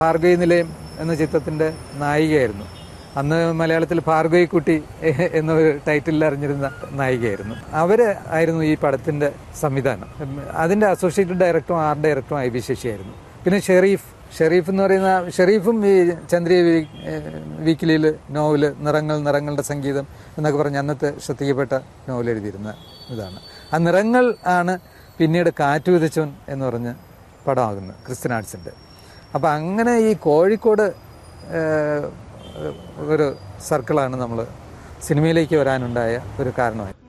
ഭാർഗവി നിലയം എന്ന ചിത്രത്തിന്റെ നായികയായിരുന്നു അന്ന് മലയാളത്തിൽ ഭാർഗവി കുട്ടി എന്നൊരു ടൈറ്റിലിൽ അറിഞ്ഞിരുന്ന നായികയായിരുന്നു അവര് ആയിരുന്നു ഈ പടത്തിന്റെ സംവിധാനം ഉം, അതിന്റെ അസോസിയേറ്റ് ഡയറക്ടറും ആർട്ട് ഡയറക്ടറും ഐ വി ശശിയായിരുന്നു പിന്നെ ഷെറീഫ് ഷെറീഫ് എന്ന് പറയുന്ന ഷെറീഫും ഈ ചന്ദ്രിയ വീക്കിലിയിൽ നോവല് നിറങ്ങൾ നിറങ്ങളുടെ സംഗീതം എന്നൊക്കെ പറഞ്ഞ് അന്നത്തെ ശ്രദ്ധിക്കപ്പെട്ട നോവൽ എഴുതിയിരുന്ന ഇതാണ് ആ നിറങ്ങൾ ആണ് പിന്നീട് കാറ്റ് വിതച്ചവൻ എന്ന് പറഞ്ഞ് പടമാകുന്നത് ക്രിസ്ത്യൻ ആർട്സിൻ്റെ അപ്പം അങ്ങനെ ഈ കോഴിക്കോട് ഏഹ്, ഒരു സർക്കിളാണ് നമ്മൾ സിനിമയിലേക്ക് വരാനുണ്ടായ ഒരു കാരണമായി